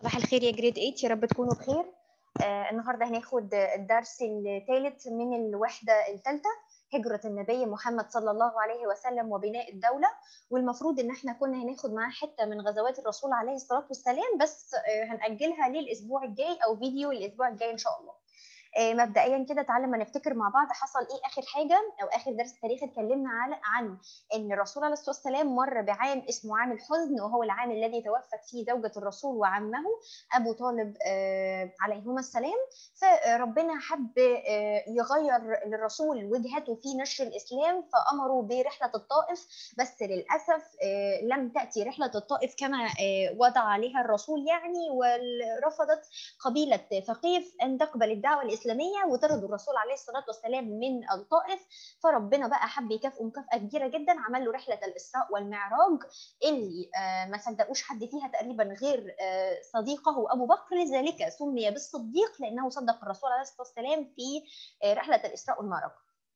صباح الخير يا جريد 8 يا رب تكونوا بخير آه النهارده هناخد الدرس الثالث من الوحده الثالثه هجرة النبي محمد صلى الله عليه وسلم وبناء الدولة والمفروض ان احنا كنا هناخد معاه حتة من غزوات الرسول عليه الصلاة والسلام بس آه هنأجلها للأسبوع الجاي أو فيديو الأسبوع الجاي إن شاء الله آه مبدئيا كده تعالى ما نفتكر مع بعض حصل ايه اخر حاجه او اخر درس تاريخ اتكلمنا على عن ان الرسول عليه الصلاه والسلام مر بعام اسمه عام الحزن وهو العام الذي توفت فيه زوجه الرسول وعمه ابو طالب آه عليهما السلام فربنا حب آه يغير للرسول وجهته في نشر الاسلام فامروا برحله الطائف بس للاسف لم تاتي رحله الطائف كما وضع عليها الرسول يعني ورفضت قبيله ثقيف ان تقبل الدعوه الاسلاميه الاسلاميه وطردوا الرسول عليه الصلاه والسلام من الطائف فربنا بقى حب يكافئه مكافاه كبيره جدا عمل له رحله الاسراء والمعراج اللي ما صدقوش حد فيها تقريبا غير صديقه ابو بكر لذلك سمي بالصديق لانه صدق الرسول عليه الصلاه والسلام في رحله الاسراء والمعراج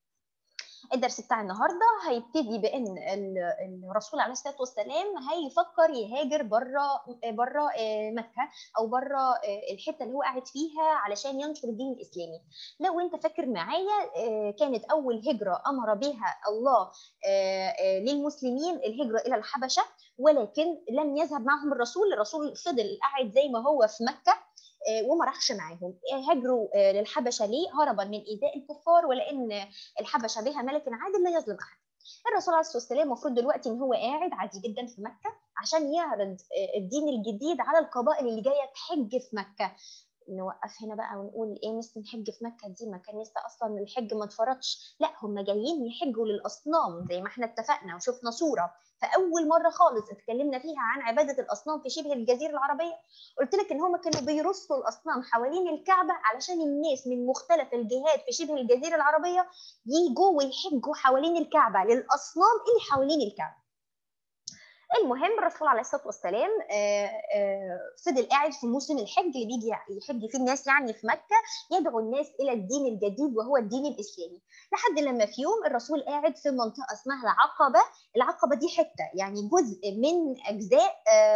الدرس بتاع النهارده هيبتدي بان الرسول عليه الصلاه والسلام هيفكر يهاجر بره بره مكه او بره الحته اللي هو قاعد فيها علشان ينشر الدين الاسلامي لو انت فاكر معايا كانت اول هجره امر بها الله للمسلمين الهجره الى الحبشه ولكن لم يذهب معهم الرسول الرسول فضل قاعد زي ما هو في مكه وما راحش معاهم هاجروا للحبشه ليه هربا من ايذاء الكفار ولان الحبشه بها ملك عادل لا يظلم احد الرسول عليه الصلاه والسلام المفروض دلوقتي ان هو قاعد عادي جدا في مكه عشان يعرض الدين الجديد على القبائل اللي جايه تحج في مكه نوقف هنا بقى ونقول ايه مثل نحج في مكه دي ما كان لسه اصلا الحج ما اتفرضش لا هم جايين يحجوا للاصنام زي ما احنا اتفقنا وشفنا صوره فاول مره خالص اتكلمنا فيها عن عباده الاصنام في شبه الجزيره العربيه قلت لك ان هم كانوا بيرصوا الاصنام حوالين الكعبه علشان الناس من مختلف الجهات في شبه الجزيره العربيه يجوا ويحجوا حوالين الكعبه للاصنام اللي حوالين الكعبه المهم الرسول عليه الصلاه والسلام فضل قاعد في موسم الحج اللي بيجي يحج فيه الناس يعني في مكه يدعو الناس الى الدين الجديد وهو الدين الاسلامي لحد لما في يوم الرسول قاعد في منطقه اسمها العقبه العقبه دي حته يعني جزء من اجزاء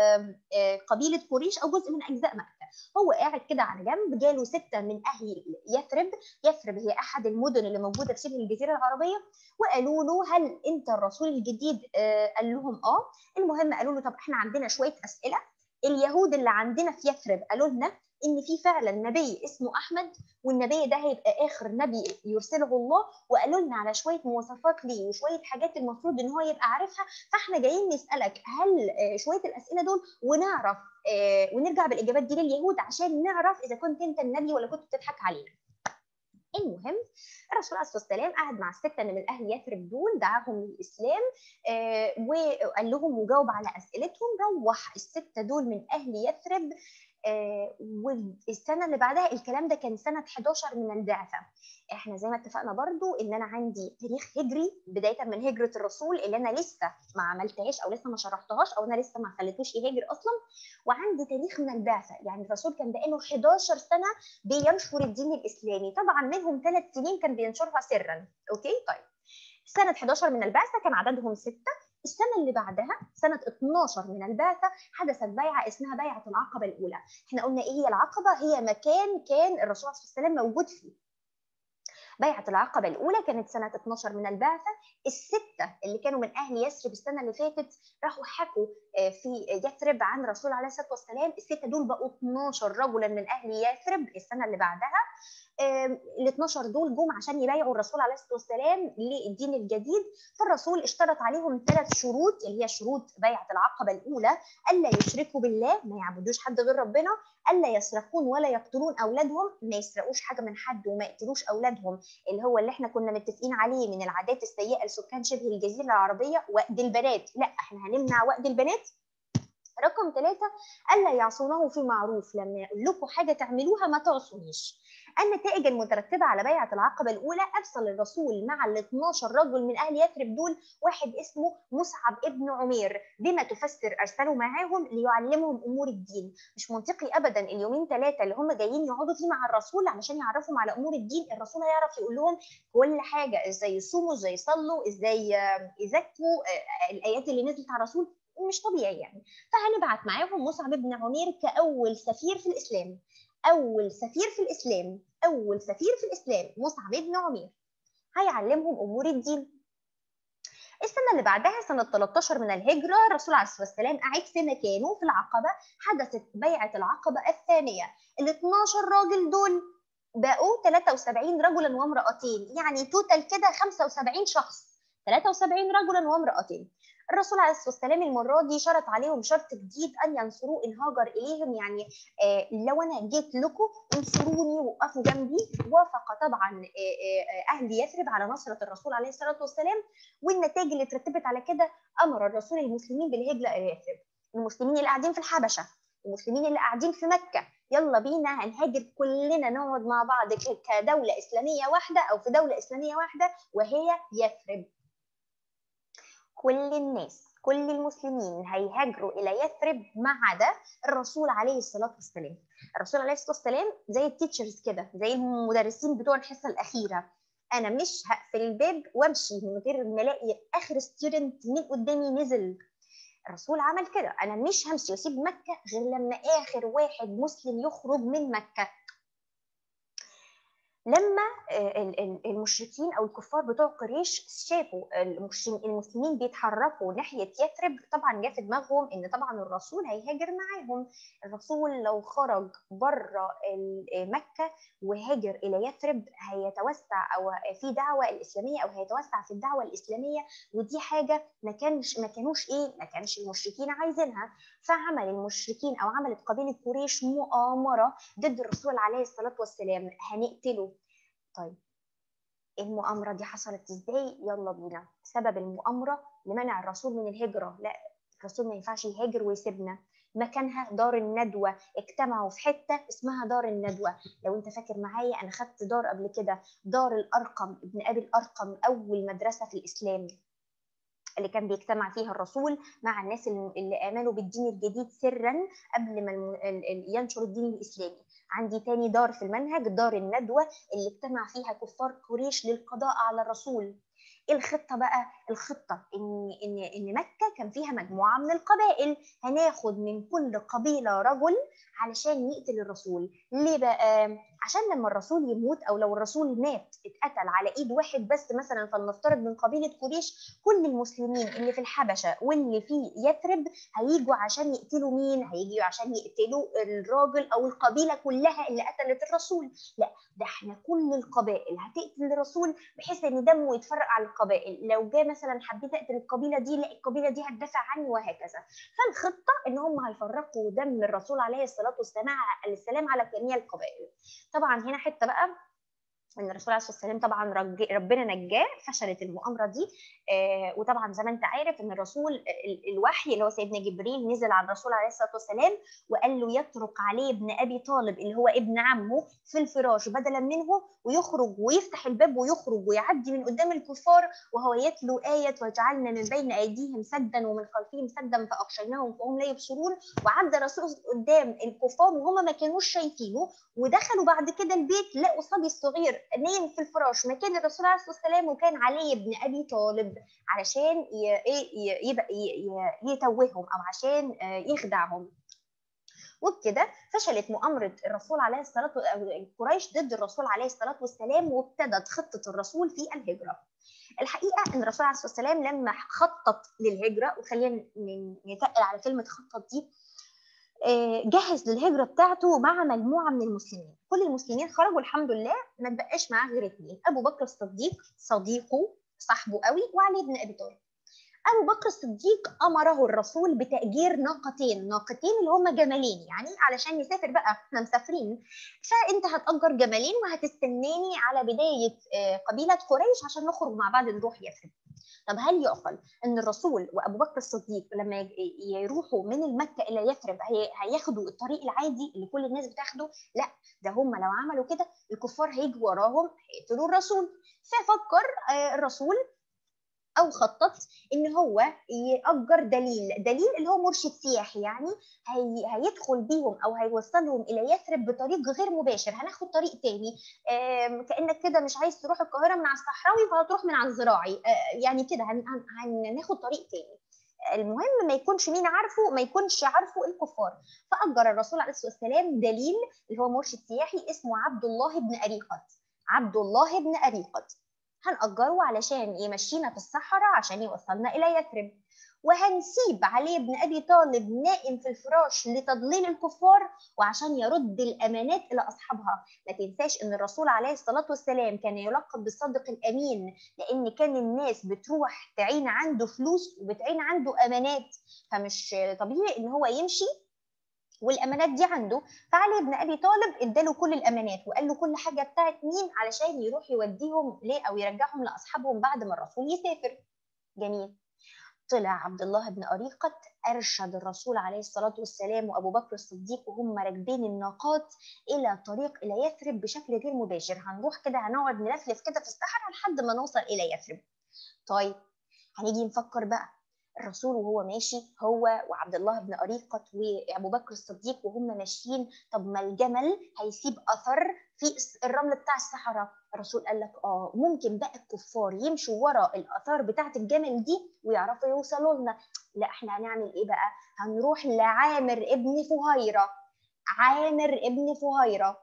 قبيله قريش او جزء من اجزاء مكه هو قاعد كده على جنب جاله سته من اهل يثرب يثرب هي احد المدن اللي موجوده في شبه الجزيره العربيه وقالوا له هل انت الرسول الجديد قال لهم اه المهم قالوا له طب احنا عندنا شويه اسئله اليهود اللي عندنا في يثرب قالوا لنا ان في فعلا نبي اسمه احمد والنبي ده هيبقى اخر نبي يرسله الله وقالوا لنا على شويه مواصفات ليه وشويه حاجات المفروض ان هو يبقى عارفها فاحنا جايين نسالك هل شويه الاسئله دول ونعرف ونرجع بالاجابات دي لليهود عشان نعرف اذا كنت انت النبي ولا كنت بتضحك علينا المهم الرسول عليه الصلاه والسلام قعد مع السته اللي من اهل يثرب دول دعاهم للاسلام آه وقال لهم وجاوب على اسئلتهم روح السته دول من اهل يثرب آه والسنه اللي بعدها الكلام ده كان سنه 11 من البعثه احنا زي ما اتفقنا برضو ان انا عندي تاريخ هجري بدايه من هجره الرسول اللي انا لسه ما عملتهاش او لسه ما شرحتهاش او انا لسه ما خليتوش يهاجر اصلا وعندي تاريخ من البعثه يعني الرسول كان بقاله 11 سنه بينشر الدين الاسلامي طبعا منهم ثلاث سنين كان بينشرها سرا اوكي طيب سنه 11 من البعثه كان عددهم سته السنة اللي بعدها سنة 12 من البعثة حدثت بيعة اسمها بيعة العقبة الأولى احنا قلنا ايه هي العقبة هي مكان كان الرسول صلى الله عليه وسلم موجود فيه بيعة العقبة الأولى كانت سنة 12 من البعثة الستة اللي كانوا من أهل يثرب السنة اللي فاتت راحوا حكوا في يثرب عن الرسول عليه الصلاة والسلام الستة دول بقوا 12 رجلا من أهل يثرب السنة اللي بعدها ال 12 دول جم عشان يبايعوا الرسول عليه الصلاه والسلام للدين الجديد فالرسول اشترط عليهم ثلاث شروط اللي هي شروط بيعه العقبه الاولى الا يشركوا بالله ما يعبدوش حد غير ربنا الا يسرقون ولا يقتلون اولادهم ما يسرقوش حاجه من حد وما يقتلوش اولادهم اللي هو اللي احنا كنا متفقين عليه من العادات السيئه لسكان شبه الجزيره العربيه وأد البنات لا احنا هنمنع وأد البنات رقم ثلاثة ألا يعصونه في معروف لما يقول لكم حاجة تعملوها ما تعصونيش النتائج المترتبة على بيعة العقبة الأولى أرسل الرسول مع ال 12 رجل من أهل يثرب دول واحد اسمه مصعب ابن عمير بما تفسر أرسلوا معاهم ليعلمهم أمور الدين مش منطقي أبدا اليومين ثلاثة اللي هم جايين يقعدوا فيه مع الرسول علشان يعرفهم على أمور الدين الرسول هيعرف يقول لهم كل حاجة إزاي يصوموا إزاي يصلوا إزاي يزكوا الآيات اللي نزلت على الرسول مش طبيعي يعني فهنبعت معاهم مصعب بن عمير كاول سفير في الاسلام اول سفير في الاسلام اول سفير في الاسلام مصعب بن عمير هيعلمهم امور الدين السنه اللي بعدها سنه 13 من الهجره الرسول عليه الصلاه والسلام قاعد في مكانه في العقبه حدثت بيعه العقبه الثانيه ال 12 راجل دول بقوا 73 رجلا وامرأتين يعني توتال كده 75 شخص 73 رجلا وامرأتين الرسول عليه الصلاه والسلام المره دي شرط عليهم شرط جديد ان ينصروه ان هاجر اليهم يعني آه لو انا جيت لكم انصروني وقفوا جنبي وافق طبعا آه آه اهل يثرب على نصره الرسول عليه الصلاه والسلام والنتائج اللي ترتبت على كده امر الرسول المسلمين بالهجره الى يثرب المسلمين اللي قاعدين في الحبشه المسلمين اللي قاعدين في مكه يلا بينا هنهاجر كلنا نقعد مع بعض كدوله اسلاميه واحده او في دوله اسلاميه واحده وهي يثرب كل الناس كل المسلمين هيهاجروا الى يثرب ما عدا الرسول عليه الصلاه والسلام الرسول عليه الصلاه والسلام زي التيتشرز كده زي المدرسين بتوع الحصه الاخيره انا مش هقفل الباب وامشي من غير ما الاقي اخر ستودنت من قدامي نزل الرسول عمل كده انا مش همشي واسيب مكه غير لما اخر واحد مسلم يخرج من مكه لما المشركين او الكفار بتوع قريش شافوا المسلمين بيتحركوا ناحيه يثرب طبعا جه في دماغهم ان طبعا الرسول هيهاجر معاهم الرسول لو خرج بره مكه وهاجر الى يثرب هيتوسع او في دعوه الاسلاميه او هيتوسع في الدعوه الاسلاميه ودي حاجه ما كانش ما كانوش ايه ما كانش المشركين عايزينها فعمل المشركين او عملت قبيله قريش مؤامره ضد الرسول عليه الصلاه والسلام هنقتله طيب المؤامرة دي حصلت ازاي؟ يلا بينا سبب المؤامرة لمنع الرسول من الهجرة لا الرسول ما ينفعش يهاجر ويسيبنا مكانها دار الندوة اجتمعوا في حتة اسمها دار الندوة لو انت فاكر معايا انا خدت دار قبل كده دار الارقم ابن ابي الارقم اول مدرسة في الاسلام اللي كان بيجتمع فيها الرسول مع الناس اللي امنوا بالدين الجديد سرا قبل ما ينشر الدين الاسلامي عندي تاني دار في المنهج دار الندوة اللي اجتمع فيها كفار قريش للقضاء على الرسول ايه الخطه بقى الخطه ان ان ان مكه كان فيها مجموعه من القبائل هناخد من كل قبيله رجل علشان يقتل الرسول ليه بقى عشان لما الرسول يموت او لو الرسول مات اتقتل على ايد واحد بس مثلا فلنفترض من قبيله قريش كل المسلمين اللي في الحبشه واللي في يثرب هيجوا عشان يقتلوا مين هيجوا عشان يقتلوا الراجل او القبيله كلها اللي قتلت الرسول لا ده احنا كل القبائل هتقتل الرسول بحيث ان دمه يتفرق على القبائل لو جه مثلا حبيت اقتل القبيله دي لا القبيله دي هتدافع عني وهكذا فالخطه ان هم هيفرقوا دم الرسول عليه الصلاه والسلام على جميع القبائل طبعا هنا حته بقى ان الرسول عليه الصلاه والسلام طبعا ربنا نجاه فشلت المؤامره دي آه وطبعا زي ما انت عارف ان الرسول الوحي اللي هو سيدنا جبريل نزل على الرسول عليه الصلاه والسلام وقال له يترك عليه ابن ابي طالب اللي هو ابن عمه في الفراش بدلا منه ويخرج ويفتح الباب ويخرج ويعدي من قدام الكفار وهو يتلو آية وجعلنا من بين أيديهم سدا ومن خلفهم سدا فأغشيناهم فهم لا يبصرون وعدى الرسول قدام الكفار وهم ما كانوش شايفينه ودخلوا بعد كده البيت لقوا صبي الصغير نايم في الفراش مكان الرسول عليه الصلاه والسلام وكان علي بن ابي طالب علشان يبقى يتوههم او عشان يخدعهم وبكده فشلت مؤامرة الرسول عليه الصلاة والسلام قريش ضد الرسول عليه الصلاة والسلام وابتدت خطة الرسول في الهجرة. الحقيقة إن الرسول عليه الصلاة والسلام لما خطط للهجرة وخلينا نتقل على كلمة خطط دي جهز للهجرة بتاعته مع مجموعة من المسلمين كل المسلمين خرجوا الحمد لله ما تبقاش معاه غير اثنين أبو بكر الصديق صديقه صاحبه قوي وعلي بن أبي طالب أبو بكر الصديق أمره الرسول بتأجير ناقتين ناقتين اللي هما جمالين يعني علشان يسافر بقى احنا مسافرين فأنت هتأجر جمالين وهتستناني على بداية قبيلة قريش عشان نخرج مع بعض نروح يثرب طب هل يعقل ان الرسول وابو بكر الصديق لما يروحوا من المكه الى يثرب هياخدوا الطريق العادي اللي كل الناس بتاخده لا ده هم لو عملوا كده الكفار هيجوا وراهم هيقتلوا الرسول ففكر الرسول او خطط ان هو ياجر دليل دليل اللي هو مرشد سياحي يعني هي هيدخل بيهم او هيوصلهم الى يثرب بطريق غير مباشر هناخد طريق تاني كانك كده مش عايز تروح القاهره من على الصحراوي فهتروح من على الزراعي يعني كده هناخد طريق تاني المهم ما يكونش مين عارفه ما يكونش عارفه الكفار فاجر الرسول عليه الصلاه والسلام دليل اللي هو مرشد سياحي اسمه عبد الله بن اريقط عبد الله بن اريقط هنأجره علشان يمشينا في الصحراء عشان يوصلنا الى يثرب وهنسيب علي بن ابي طالب نائم في الفراش لتضليل الكفار وعشان يرد الامانات الى اصحابها ما تنساش ان الرسول عليه الصلاه والسلام كان يلقب بالصادق الامين لان كان الناس بتروح تعين عنده فلوس وبتعين عنده امانات فمش طبيعي ان هو يمشي والامانات دي عنده فعلي بن ابي طالب اداله كل الامانات وقال له كل حاجه بتاعت مين علشان يروح يوديهم ليه او يرجعهم لاصحابهم بعد ما الرسول يسافر جميل طلع عبد الله بن أريقة أرشد الرسول عليه الصلاة والسلام وأبو بكر الصديق وهم راكبين الناقات إلى طريق إلى يثرب بشكل غير مباشر هنروح كده هنقعد نلفلف كده في الصحراء لحد ما نوصل إلى يثرب طيب هنيجي نفكر بقى الرسول وهو ماشي هو وعبد الله بن أريقة وأبو بكر الصديق وهم ماشيين طب ما الجمل هيسيب أثر في الرمل بتاع الصحراء الرسول قال لك اه ممكن بقى الكفار يمشوا ورا الاثار بتاعه الجمل دي ويعرفوا يوصلوا لنا لا احنا هنعمل ايه بقى هنروح لعامر ابن فهيره عامر ابن فهيره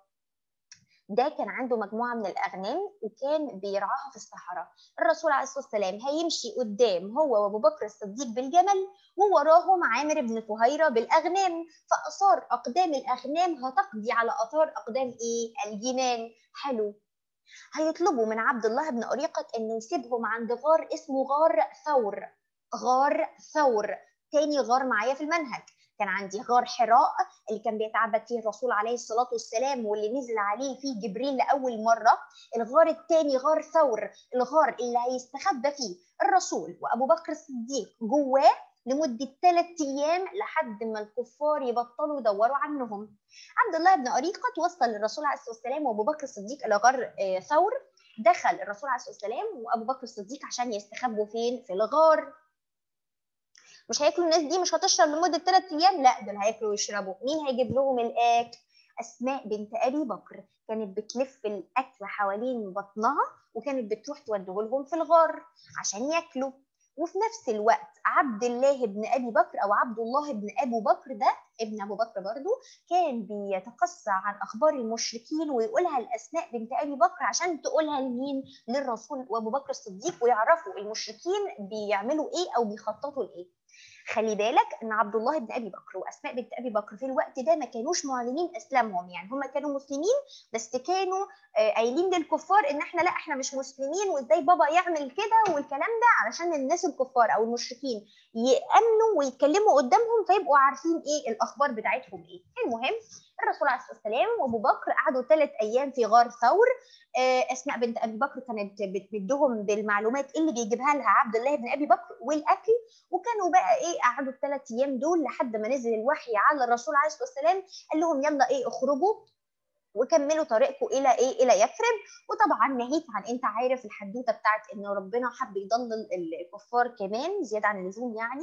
ده كان عنده مجموعه من الاغنام وكان بيرعاها في الصحراء الرسول عليه الصلاه والسلام هيمشي قدام هو وابو بكر الصديق بالجمل ووراهم عامر بن فهيره بالاغنام فاثار اقدام الاغنام هتقضي على اثار اقدام ايه الجمال حلو هيطلبوا من عبد الله بن أريقة إنه يسيبهم عند غار اسمه غار ثور غار ثور تاني غار معايا في المنهج كان عندي غار حراء اللي كان بيتعبد فيه الرسول عليه الصلاة والسلام واللي نزل عليه فيه جبريل لأول مرة الغار الثاني غار ثور الغار اللي هيستخبى فيه الرسول وأبو بكر الصديق جواه لمدة ثلاث أيام لحد ما الكفار يبطلوا يدوروا عنهم عبد الله بن أريقة توصل للرسول عليه الصلاة والسلام وأبو بكر الصديق إلى غار ثور دخل الرسول عليه الصلاة والسلام وأبو بكر الصديق عشان يستخبوا فين في الغار مش هياكلوا الناس دي مش هتشرب لمدة ثلاث أيام لا دول هياكلوا ويشربوا مين هيجيب لهم الأكل أسماء بنت أبي بكر كانت بتلف الأكل حوالين بطنها وكانت بتروح توديه لهم في الغار عشان ياكلوا وفي نفس الوقت عبد الله بن ابي بكر او عبد الله بن ابو بكر ده ابن ابو بكر برضو كان بيتقصى عن اخبار المشركين ويقولها لاسماء بنت ابي بكر عشان تقولها لمين للرسول وابو بكر الصديق ويعرفوا المشركين بيعملوا ايه او بيخططوا لايه خلي بالك ان عبد الله بن ابي بكر واسماء بنت ابي بكر في الوقت ده ما كانوش معلنين اسلامهم يعني هم كانوا مسلمين بس كانوا قايلين للكفار ان احنا لا احنا مش مسلمين وازاي بابا يعمل كده والكلام ده علشان الناس الكفار او المشركين يامنوا ويتكلموا قدامهم فيبقوا عارفين ايه الاخبار بتاعتهم ايه المهم الرسول عليه الصلاه والسلام وابو بكر قعدوا ثلاث ايام في غار ثور اسماء بنت ابي بكر كانت بتمدهم بالمعلومات اللي بيجيبها لها عبد الله بن ابي بكر والاكل وكانوا بقى ايه قعدوا الثلاث ايام دول لحد ما نزل الوحي على الرسول عليه الصلاه والسلام قال لهم يلا ايه اخرجوا وكملوا طريقكم الى ايه الى يثرب وطبعا ناهيك عن انت عارف الحدوته بتاعت ان ربنا حب يضلل الكفار كمان زياده عن اللزوم يعني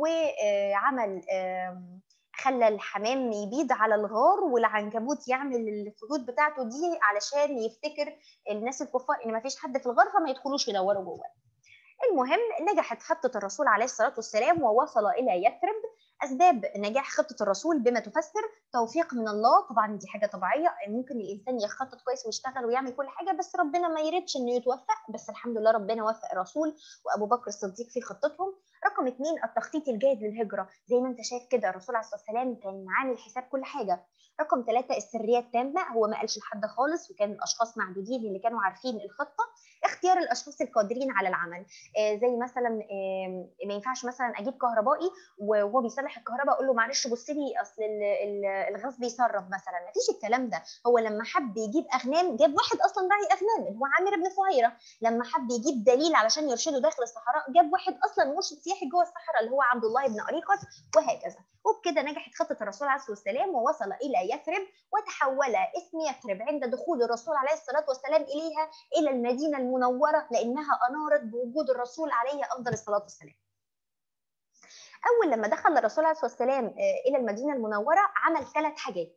وعمل خلى الحمام يبيض على الغار والعنكبوت يعمل الخدود بتاعته دي علشان يفتكر الناس الكفار ان ما فيش حد في الغار فما يدخلوش يدوروا جوه المهم نجحت خطة الرسول عليه الصلاة والسلام ووصل إلى يثرب أسباب نجاح خطة الرسول بما تفسر توفيق من الله طبعا دي حاجة طبيعية ممكن الإنسان يخطط كويس ويشتغل ويعمل كل حاجة بس ربنا ما يردش إنه يتوفق بس الحمد لله ربنا وفق الرسول وأبو بكر الصديق في خطتهم رقم اثنين التخطيط الجيد للهجرة زي ما انت شايف كده الرسول عليه الصلاة والسلام كان عامل حساب كل حاجة رقم ثلاثة السرية التامة هو ما قالش لحد خالص وكان الأشخاص معدودين اللي كانوا عارفين الخطة اختيار الأشخاص القادرين على العمل آه زي مثلا آه ما ينفعش مثلا أجيب كهربائي وهو بيصلح الكهرباء أقول له معلش بص لي أصل الغاز بيسرب مثلا ما فيش الكلام ده هو لما حب يجيب أغنام جاب واحد أصلا راعي أغنام اللي هو عامر بن فهيرة لما حب يجيب دليل علشان يرشده داخل الصحراء جاب واحد أصلا مرشد سياحي جوه الصحراء اللي هو عبد الله بن أريقط وهكذا وبكده نجحت خطة الرسول عليه الصلاة والسلام ووصل إلى يثرب وتحول اسم يثرب عند دخول الرسول عليه الصلاة والسلام إليها إلى المدينة المنورة لأنها أنارت بوجود الرسول عليه أفضل الصلاة والسلام أول لما دخل الرسول عليه الصلاة والسلام إلى المدينة المنورة عمل ثلاث حاجات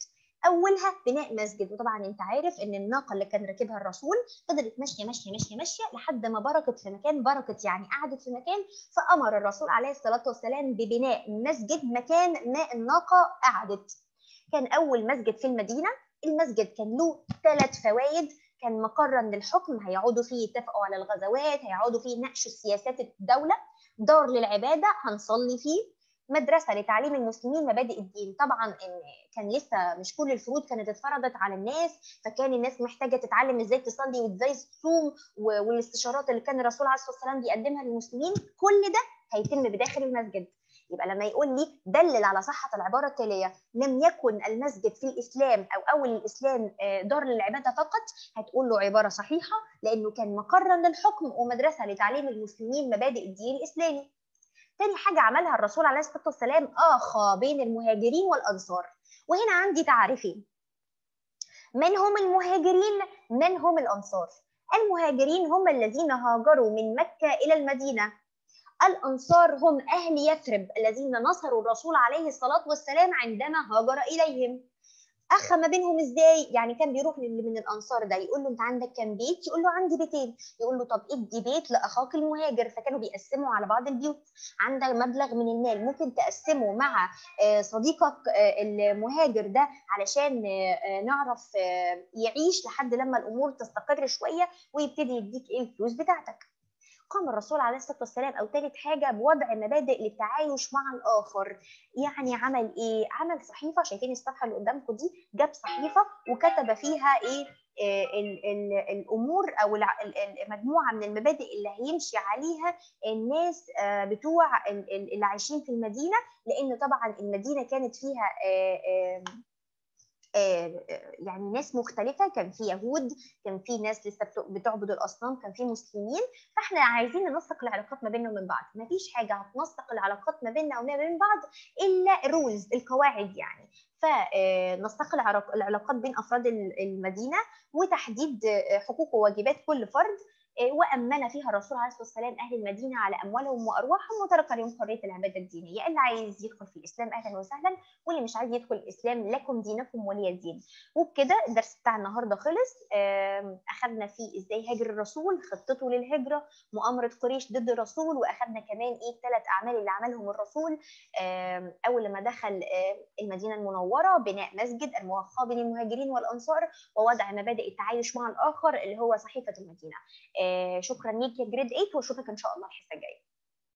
اولها بناء مسجد وطبعا انت عارف ان الناقه اللي كان راكبها الرسول فضلت ماشيه ماشيه ماشيه ماشيه لحد ما بركت في مكان بركت يعني قعدت في مكان فامر الرسول عليه الصلاه والسلام ببناء مسجد مكان ما الناقه قعدت كان اول مسجد في المدينه المسجد كان له ثلاث فوائد كان مقرا للحكم هيقعدوا فيه يتفقوا على الغزوات هيقعدوا فيه يناقشوا سياسات الدوله دار للعباده هنصلي فيه مدرسه لتعليم المسلمين مبادئ الدين طبعا ان كان لسه مش كل الفروض كانت اتفرضت على الناس فكان الناس محتاجه تتعلم ازاي تصلي وازاي تصوم والاستشارات اللي كان الرسول عليه الصلاه والسلام بيقدمها للمسلمين كل ده هيتم بداخل المسجد يبقى لما يقول لي دلل على صحة العبارة التالية لم يكن المسجد في الإسلام أو أول الإسلام دار للعبادة فقط هتقول له عبارة صحيحة لأنه كان مقرا للحكم ومدرسة لتعليم المسلمين مبادئ الدين الإسلامي تاني حاجة عملها الرسول عليه الصلاة والسلام آخى بين المهاجرين والأنصار وهنا عندي تعريفين من هم المهاجرين من هم الأنصار المهاجرين هم الذين هاجروا من مكة إلى المدينة الأنصار هم أهل يثرب الذين نصروا الرسول عليه الصلاة والسلام عندما هاجر إليهم اخى ما بينهم ازاي يعني كان بيروح للي من الانصار ده يقول له انت عندك كام بيت يقول له عندي بيتين يقول له طب ادي بيت لاخاك المهاجر فكانوا بيقسموا على بعض البيوت عندك مبلغ من المال ممكن تقسمه مع صديقك المهاجر ده علشان نعرف يعيش لحد لما الامور تستقر شويه ويبتدي يديك ايه الفلوس بتاعتك قام الرسول عليه الصلاه والسلام او ثالث حاجه بوضع مبادئ للتعايش مع الاخر يعني عمل ايه عمل صحيفه شايفين الصفحه اللي قدامكم دي جاب صحيفه وكتب فيها ايه ال ال الامور او مجموعه من المبادئ اللي هيمشي عليها الناس بتوع اللي عايشين في المدينه لان طبعا المدينه كانت فيها يعني ناس مختلفة كان في يهود كان في ناس لسه بتعبد الأصنام كان في مسلمين فاحنا عايزين ننسق العلاقات ما بيننا وبين بعض مفيش حاجة هتنسق العلاقات ما بيننا وما بين بعض إلا الرولز القواعد يعني فنسق العلاقات بين أفراد المدينة وتحديد حقوق وواجبات كل فرد وامن فيها الرسول عليه الصلاه والسلام اهل المدينه على اموالهم وارواحهم وترك لهم حريه العباده الدينيه اللي عايز يدخل في الاسلام اهلا وسهلا واللي مش عايز يدخل الاسلام لكم دينكم ولي الدين وبكده الدرس بتاع النهارده خلص اخذنا فيه ازاي هاجر الرسول خطته للهجره مؤامره قريش ضد الرسول واخذنا كمان ايه الثلاث اعمال اللي عملهم الرسول اول لما دخل المدينه المنوره بناء مسجد الموخى بين المهاجرين والانصار ووضع مبادئ التعايش مع الاخر اللي هو صحيفه المدينه شكرا ليك يا جريد 8 واشوفك ان شاء الله الحصه الجايه